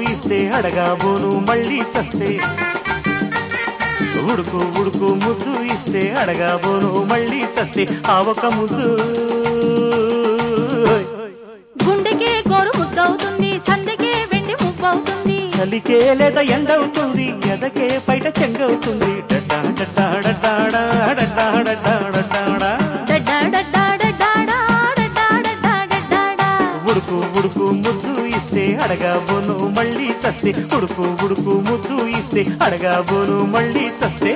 ఇస్తే అడగాబోను మళ్ళీ చస్తే ఉడుకు ఉడుకు ముద్దు ఇస్తే అడగాబోను మళ్ళీ చస్తే ఆ ఒక ముద్దు గుండెకే గోరు ముద్దవుతుంది సందెకే వెండి మువ్వవుతుంది చలికే లేదా ఎండవుతుంది ఎదకే బయట చెంగవుతుంది డడ్డా డడ్డా డడ్డాడా డడ్డా డడ్డా డడ్డాడా. డడ్డా డడ్డా డడ్డాడా, డడ్డా డడ్డా డడ్డాడా. ఉడుకు ఉడుకు ముద్దు ఇస్తే అడగాబోను మళ్ళీ చస్తే ఉడుకు ఉడుకు ముద్దు ఇస్తే అడగాబోను మళ్ళీ చస్తే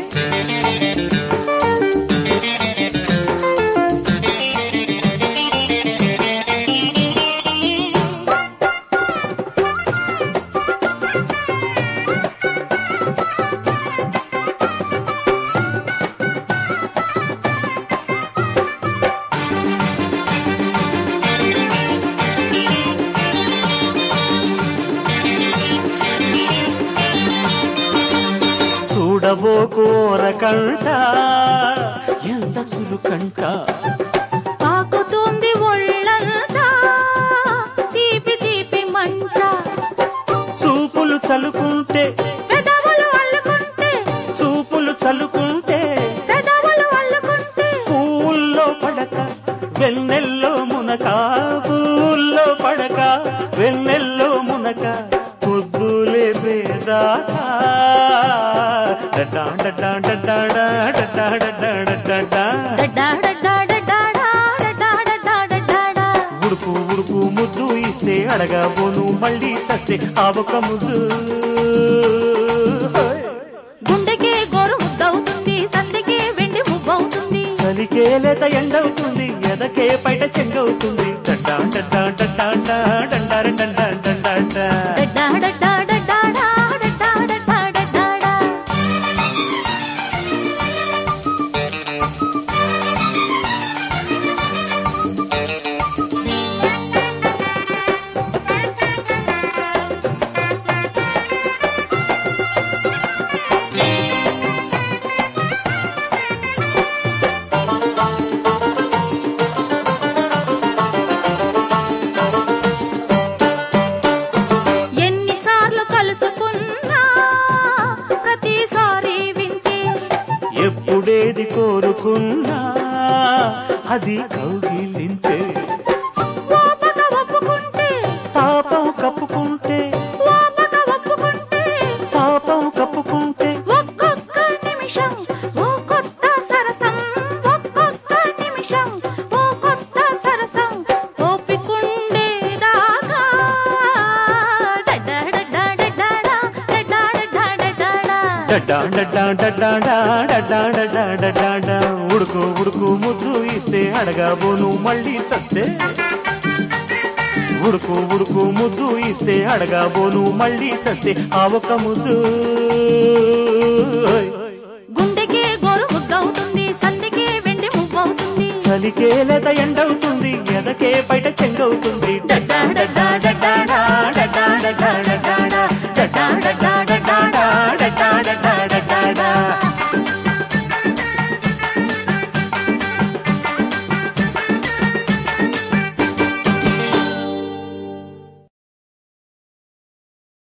చూడబో కోరకంట ఎంత చురుకంట తాకుతుంది ఒళ్ళంతా తీపి తీపి మంట చూపులు చలుకుంటే పెదవులు అల్లుకుంటే చూపులు చలుకుంటే పెదవులు అల్లుకుంటే పూల్లో పడక వెన్నెల్లో మునక పూల్లో పడక వెన్నెల్లో మునక పొద్దులే పేదాకా డడ్డా డడ్డా డడ్డాడా డడ్డా డడ్డా డడ్డాడా. డడ్డా డడ్డా డడ్డాడా, డడ్డా డడ్డా డడ్డాడా. ఉడుకు ఉడుకు ముద్దు ఇస్తే అడగబోను మళ్ళీ చస్తే ఆ ఒక ముద్దు గుండెకే గోరు ముద్దవుతుంది సందెకే వెండి మువ్వవుతుంది చలికే లేత ఎండవుతుంది ఎదకే బయట చెంగవుతుంది డడ్డా డడ్డా డడ్డా డండార డండా డండా డడ్డా డడ్డా డడ్డాడా, డడ్డా డడ్డా డడ్డాడా. ఎన్నిసార్లు కలుసుకున్నా ప్రతిసారి వింటే ఎప్పుడేది కోరుకున్నా అది కౌగిలింతే ఓపక ఒప్పుకుంటే తాపం కప్పుకుంటే ఓపక ఒప్పుకుంటే తాపం కప్పుకుంటే ఒక్కొక్క నిమిషం ఓ కొత్త సరసం ఒక్కొక్క నిమిషం ఓ కొత్త సరసం ఓపికుండేదాకా డడ్డా డడ్డా డడ్డాడా, డడ్డా డడ్డా డడ్డాడా. డడ్డా డడ్డా డడ్డా డడ్డా డడ్డా డడ్డా ఉడుకు ఉడుకు ముద్దు ఇస్తే అడగబోను మళ్ళీ చస్తే ఉడుకు ఉడుకు ముద్దు ఇస్తే అడగబోను మళ్ళీ చస్తే ఆ ఒక ముద్దు గుండెకే గోరు ముద్దవుతుంది సందెకే వెండి మువ్వవుతుంది చలికే లేత ఎండవుతుంది ఎదకే బయట చెంగవుతుంది డడ్డా డడ్డా డడ్డా డడ్డా డడ్డా